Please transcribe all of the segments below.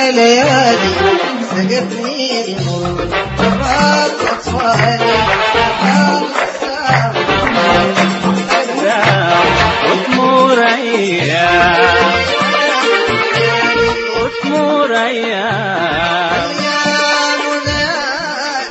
ليالي سقتني مر مرات أطفالي وتمور ايام وتمور ايام يا مولاي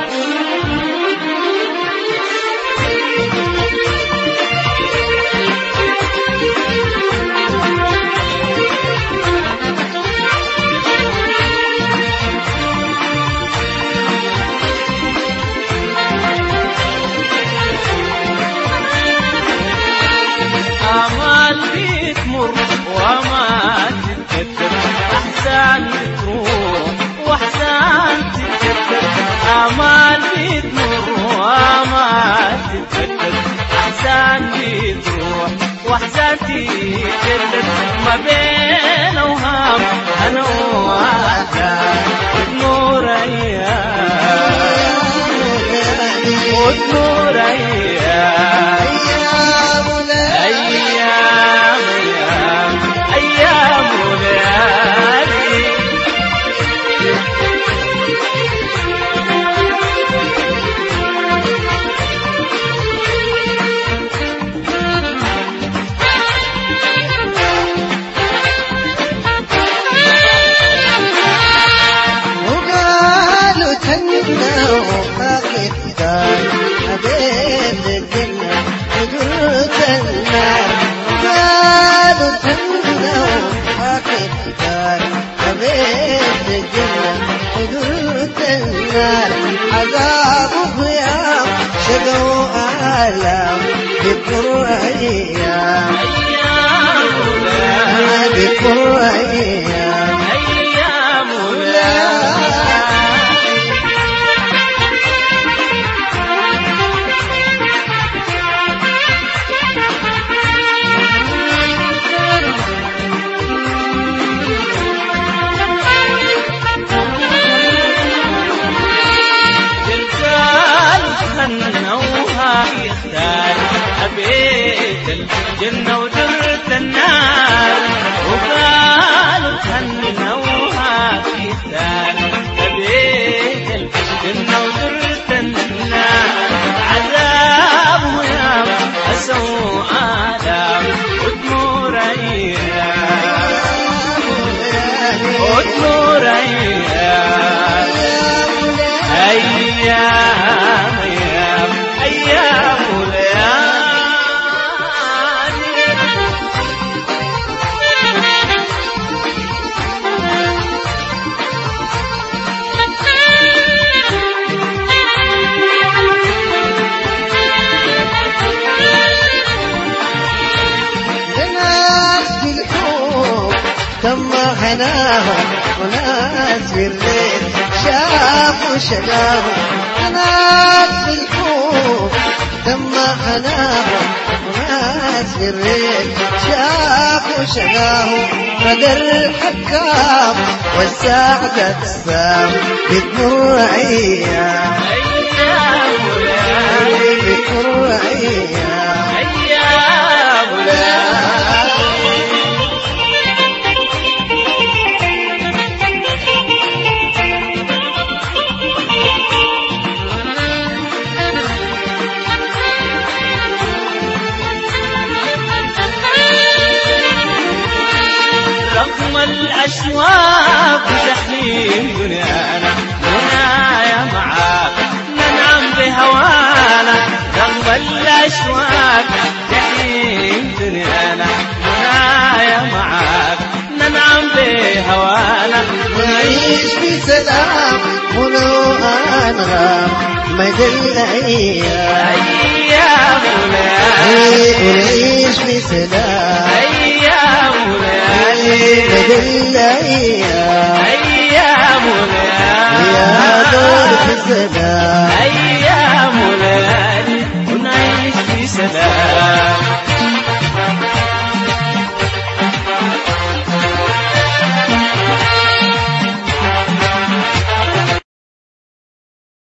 امال بتمر وامال تتكتر احسان بتروح واحسان تتكتر امال بتمر وامال تتكتر احسان بتروح واحسان تتكتر ما بين اوهام انا واحدة وتمر ايام وتمر ايام يا مولاي أيام أيام أيام وليالي وقالوا تنى وفاقد دار حبيب الجنة وقلت النار قالوا تنى وفاقد دار حبيب الجنة وقلت النار عذاب وخيام شقوا آلام بكر أيام أيام وليالي بكر أيام أيام وليالي الرجال غنوها يختار أبيت الجنة ودرت النار وقالوا غنوها يختار أبيت الجنة ودرت النار عذاب ويام أسوء آلام وتمور أيام وتمور أيام أيام أيام أيام وليالي لناس بالحب تم حناهم وناس بالليل شافوا شقاهم ناس بالحب تم حناهم وناس بالليل شافوا شقاهم قدر حكام والساعة تسام بتمر أيام أيام وليالي بتمر أيام أيام وليالي رغم الأشواق وتحليل دنيانا منايا معاك ننعم بهوانا رغم الأشواق تحليل دنيانا منايا معاك ننعم بهوانا ونعيش بسلام ولو أنغام مدى الأيام أيام وليالي ونعيش بسلام أيام وليالي مدى الأيام أيام يا دور وليالي في السلام